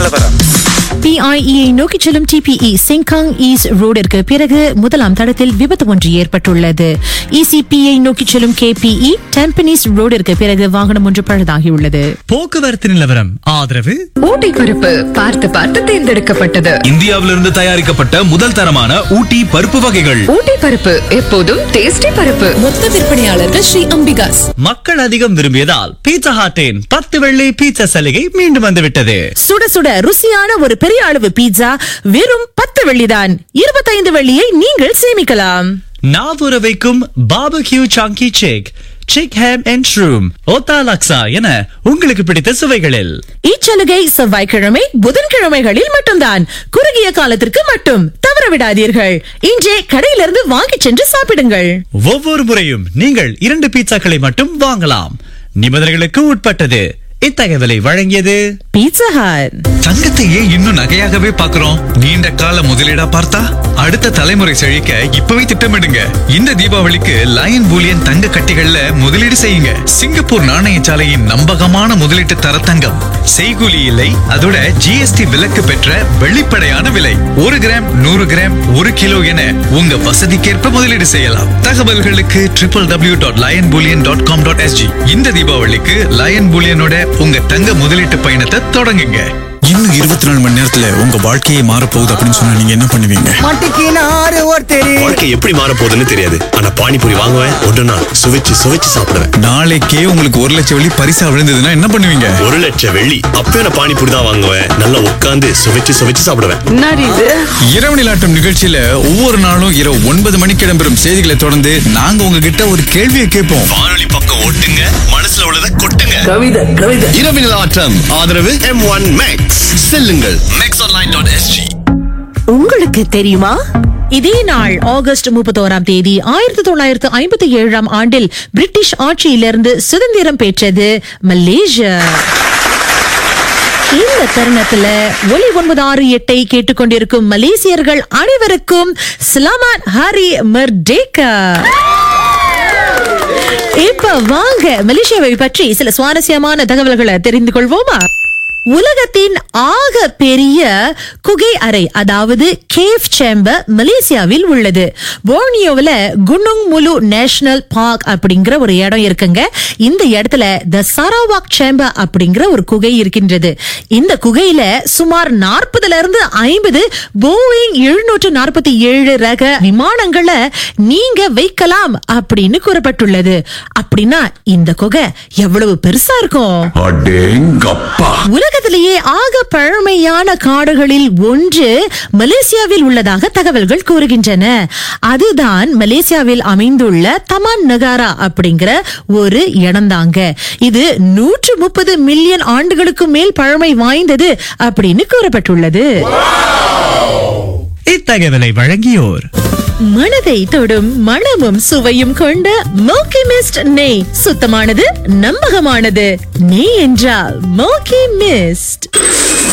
நிலவரம் பிஐஇயை நோக்கிச் செல்லும் டிபிஇ செங்காங் ஈஸ்ட் ரோடிற்கு பிறகு முதலாம் தடத்தில் விபத்து ஒன்று ஏற்பட்டுள்ளது இசிபியை நோக்கிச் செல்லும் கேபிஇ டெம்பனிஸ் ரோடிற்கு பிறகு வாகனம் ஒன்று பழுதாகியுள்ளது போக்குவரத்து நிலவரம் ஆதரவு ஊட்டி பருப்பு பார்த்து பார்த்து தேர்ந்தெடுக்கப்பட்டது இந்தியாவிலிருந்து தயாரிக்கப்பட்ட முதல் தரமான ஊட்டி பருப்பு வகைகள் ஊட்டி பருப்பு எப்போதும் டேஸ்டி பருப்பு மொத்த விற்பனையாளர்கள் ஸ்ரீ அம்பிகாஸ் மக்கள் அதிகம் விரும்பியதால் பீட்சா ஹாட்டின் பத்து வெள்ளி பீட்சா சலுகை மீண்டும் வந்துவிட்டது சுட சுட ருசியான ஒரு பெரிய அளவு பீட்சா வெறும் பத்து வெள்ளிதான் இருபத்தைந்து வெள்ளியை நீங்கள் சேமிக்கலாம் நாவுற வைக்கும் barbecue Changi chick chick ham and shroom otah laksa என உங்களுக்கு பிடித்த சுவைகளில் இச்சலுகை செவ்வாய்க்கிழமை புதன்கிழமைகளில் மட்டும்தான் குறுகிய காலத்திற்கு மட்டும் தவற விடாதீர்கள் இன்றே கடையிலிருந்து வாங்கிச் சென்று சாப்பிடுங்கள் ஒவ்வொரு முறையும் நீங்கள் இரண்டு பீட்சாக்களை மட்டும் வாங்கலாம் நிபந்தனைகளுக்கு உட்பட்டது இத்தகவலை வழங்கியது பீட்சா ஹட் தங்கத்தை ஏன் இன்னும் நகையாகவே பார்க்கிறோம் நீண்ட கால முதலீடா பார்த்தா அடுத்த தலைமுறை செழிக்க இப்பவே திட்டமிடுங்க இந்த தீபாவளிக்கு லயன் பூலியன் தங்க கட்டிகள்ல முதலீடு செய்யுங்க சிங்கப்பூர் நாணயசாலையின் நம்பகமான முதலீட்டு தரத்தங்கம் செய்கூலி இல்லை அதோட ஜிஎஸ்டி விலக்கு பெற்ற வெளிப்படையான விலை ஒரு கிராம் நூறு கிராம் ஒரு கிலோ என உங்க வசதிக்கேற்ப முதலீடு செய்யலாம் தகவல்களுக்கு triple W dot Lion Bullion dot com dot SG இந்த தீபாவளிக்கு லயன் பூலியனோட உங்க தங்க முதலீட்டு பயணத்தை தொடங்குங்க இன்னும் இருபத்தி நாலு மணி நேரத்துல உங்க வாழ்க்கையே மாறப்போகுது அப்படின்னு சொன்னா நீங்க என்ன பண்ணுவீங்க வாழ்க்கை எப்படி மாற போகுதுன்னு தெரியாது ஆனா பானிபூரி வாங்குவேன் ஒன்று நாள் சுவைச்சு சுவைச்சு சாப்பிடுவேன் நாளைக்கே உங்களுக்கு ஒரு லட்சம் வெள்ளி பரிசா விழுந்ததுன்னா என்ன பண்ணுவீங்க ஒரு லட்சம் வெள்ளி அப்பயும் நான் பானிபூரி தான் வாங்குவேன் நல்லா உட்காந்து சுவைச்சு சுவைச்சு சாப்பிடுவேன் இரவு நிலாட்டம் நிகழ்ச்சியில ஒவ்வொரு நாளும் இரவு ஒன்பது மணிக்கு இடம்பெறும் செய்திகளை தொடர்ந்து நாங்க உங்ககிட்ட ஒரு கேள்வியை கேட்போம் வானொலி பக்கம் ஓட்டுங்க மனசுல உள்ளதை கொட்டுங்க கவிதை கவிதை இரவினல் ஆட்டம் ஆதரவு எம் ஒன் மேக்ஸ் செல்லுங்கள் மேக்ஸ் ஆன்லைன் டாட் எஸ்ஜி உங்களுக்கு தெரியுமா இதே நாள் ஆகஸ்ட் முப்பத்தோராம் தேதி ஆயிரத்தி தொள்ளாயிரத்து ஐம்பத்தி ஏழாம் ஆண்டில் பிரிட்டிஷ் ஆட்சியிலிருந்து சுதந்திரம் பெற்றது மலேசியா இந்த தருணத்துல ஒலி ஒன்பது ஆறு எட்டை கேட்டுக்கொண்டிருக்கும் மலேசியர்கள் அனைவருக்கும் ஸ்லாமான் ஹரி மர்டேக்கா இப்ப வாங்க மலேசியாவை பற்றி சில சுவாரஸ்யமான தகவல்களை தெரிந்து கொள்வோமா உலகத்தின் ஆக பெரிய குகை அறை அதாவது கேவ் சேம்பர் மலேசியாவில் உள்ளது போர்னியோவில் குனுங் முலு நேஷனல் பார்க் அப்படிங்கிற ஒரு இடம் இருக்குங்க இந்த இடத்துல த சரவாக் சேம்பர் அப்படிங்கிற ஒரு குகை இருக்கின்றது இந்த குகையில சுமார் நாற்பதுல இருந்து ஐம்பது போயிங் எழுநூற்று நாற்பத்தி ஏழு ரக விமானங்களை நீங்க வைக்கலாம் அப்படின்னு கூறப்பட்டுள்ளது அப்படின்னா இந்த குகை எவ்வளவு பெருசா இருக்கும் உலகத்திலேயே ஆக பழமையான காடுகளில் ஒன்று மலேசியாவில் உள்ளதாக தகவல்கள் கூறுகின்றன அதுதான் மலேசியாவில் அமைந்துள்ள தமான் நகாரா அப்படிங்கிற ஒரு இடம்தாங்க இது நூற்று முப்பது மில்லியன் ஆண்டுகளுக்கு மேல் பழமை வாய்ந்தது அப்படின்னு கூறப்பட்டுள்ளது இத்தகவலை வழங்கியோர் மனதை தொடும் மணமும் சுவையும் கொண்ட மோக்கி மிஸ்ட் நெய் சுத்தமானது நம்பகமானது நெய் என்றால் மோக்கி மிஸ்ட்